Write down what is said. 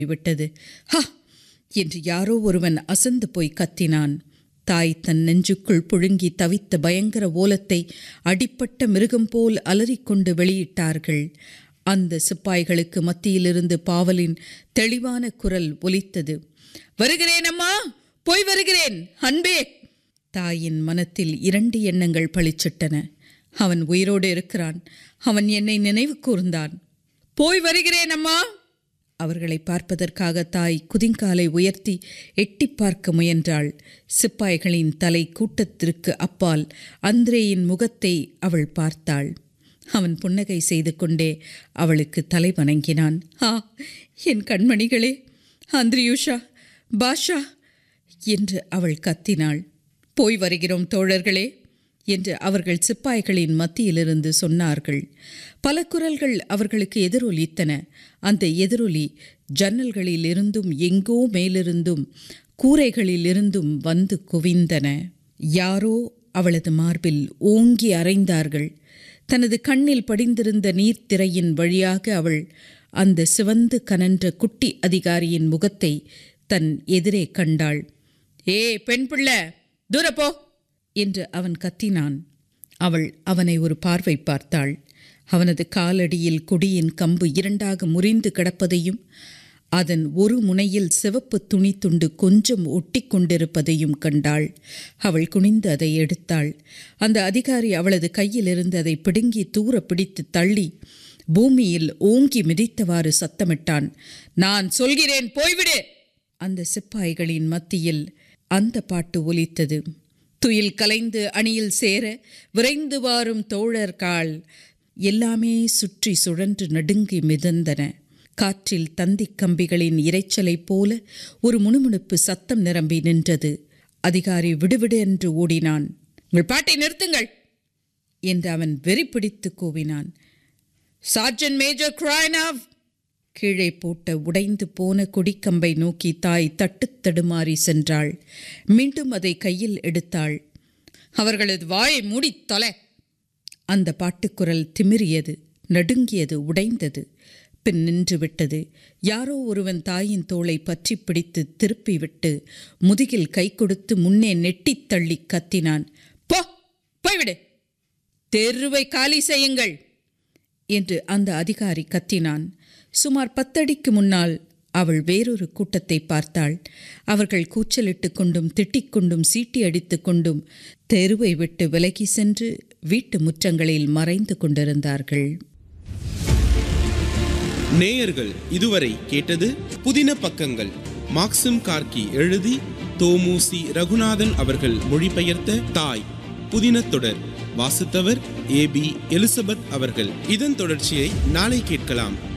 விட்டது ஹா என்று யாரோ ஒருவன் அசந்து போய் கத்தினான் தாய் தன் நெஞ்சுக்குள் புழுங்கி தவித்த பயங்கர ஓலத்தை அடிப்பட்ட மிருகம் போல் அலறிக்கொண்டு வெளியிட்டார்கள் அந்த சிப்பாய்களுக்கு மத்தியிலிருந்து பாவலின் தெளிவான குரல் ஒலித்தது வருகிறேன் அம்மா போய் வருகிறேன் அன்பே தாயின் மனத்தில் இரண்டு எண்ணங்கள் பளிச்சிட்டன அவன் உயிரோடு இருக்கிறான் அவன் என்னை நினைவு கூர்ந்தான் போய் வருகிறேன் அம்மா அவர்களை பார்ப்பதற்காக தாய் குதிங்காலை உயர்த்தி எட்டி பார்க்க முயன்றாள் சிப்பாய்களின் தலை கூட்டத்திற்கு அப்பால் அந்திரேயின் முகத்தை அவள் பார்த்தாள் அவன் புன்னகை செய்து கொண்டே அவளுக்கு தலை வணங்கினான் ஆ என் கண்மணிகளே அந்திரியூஷா பாஷா என்று அவள் கத்தினாள் போய் வருகிறோம் தோழர்களே என்று அவர்கள் சிப்பாய்களின் மத்தியிலிருந்து சொன்னார்கள் பல குரல்கள் அவர்களுக்கு எதிரொலித்தன அந்த எதிரொலி ஜன்னல்களிலிருந்தும் எங்கோ மேலிருந்தும் கூரைகளிலிருந்தும் வந்து குவிந்தன யாரோ அவளது மார்பில் ஓங்கி அறைந்தார்கள் தனது கண்ணில் படிந்திருந்த நீர்த்திரையின் வழியாக அவள் அந்த சிவந்து கனன்ற குட்டி அதிகாரியின் முகத்தை தன் எதிரே கண்டாள் ஏ பெண் பிள்ளை தூரப்போ என்று அவன் கத்தினான் அவள் அவனை ஒரு பார்வை பார்த்தாள் அவனது காலடியில் கொடியின் கம்பு இரண்டாக முறிந்து கிடப்பதையும் அதன் ஒரு முனையில் சிவப்பு துணி துண்டு கொஞ்சம் ஒட்டி கொண்டிருப்பதையும் கண்டாள் அவள் குனிந்து அதை எடுத்தாள் அந்த அதிகாரி அவளது கையிலிருந்து அதை பிடுங்கி தூர பிடித்து தள்ளி பூமியில் ஓங்கி மிதித்தவாறு சத்தமிட்டான் நான் சொல்கிறேன் போய்விடு அந்த சிப்பாய்களின் மத்தியில் அந்த பாட்டு ஒலித்தது துயில் கலைந்து அணியில் சேர விரைந்து வாரும் தோழர்கால் எல்லாமே சுற்றி சுழன்று நடுங்கி மிதந்தன காற்றில் தந்திக் கம்பிகளின் இரைச்சலைப் போல ஒரு முணுமுணுப்பு சத்தம் நிரம்பி நின்றது அதிகாரி விடுவிடு என்று ஓடினான் உங்கள் பாட்டை நிறுத்துங்கள் என்று அவன் வெறி பிடித்து கூவினான் சார்ஜன் மேஜர் கிராய்னாவ் கீழே போட்ட உடைந்து போன கொடிக்கம்பை நோக்கி தாய் தட்டுத் தடுமாறி சென்றாள் மீண்டும் அதை கையில் எடுத்தாள் அவர்களது வாயை மூடி தொலை அந்த பாட்டுக்குரல் திமிரியது நடுங்கியது உடைந்தது பின் நின்று விட்டது யாரோ ஒருவன் தாயின் தோளை பற்றி பிடித்து திருப்பி விட்டு முதுகில் கை கொடுத்து முன்னே நெட்டித் தள்ளி கத்தினான் போ போய்விடு தெருவை காலி செய்யுங்கள் என்று அந்த அதிகாரி கத்தினான் சுமார் பத்தடிக்கு முன்னால் அவள் வேறொரு கூட்டத்தை பார்த்தாள் அவர்கள் கூச்சலிட்டு கொண்டும் திட்டிக் கொண்டும் சீட்டி அடித்து கொண்டும் தெருவை விட்டு விலகி சென்று வீட்டு முற்றங்களில் மறைந்து கொண்டிருந்தார்கள் நேயர்கள் இதுவரை கேட்டது புதின பக்கங்கள் மாக்சிம் கார்கி எழுதி தோமுசி ரகுநாதன் அவர்கள் மொழிபெயர்த்த தாய் புதின தொடர் வாசித்தவர் ஏ பி எலிசபெத் அவர்கள் இதன் தொடர்ச்சியை நாளை கேட்கலாம்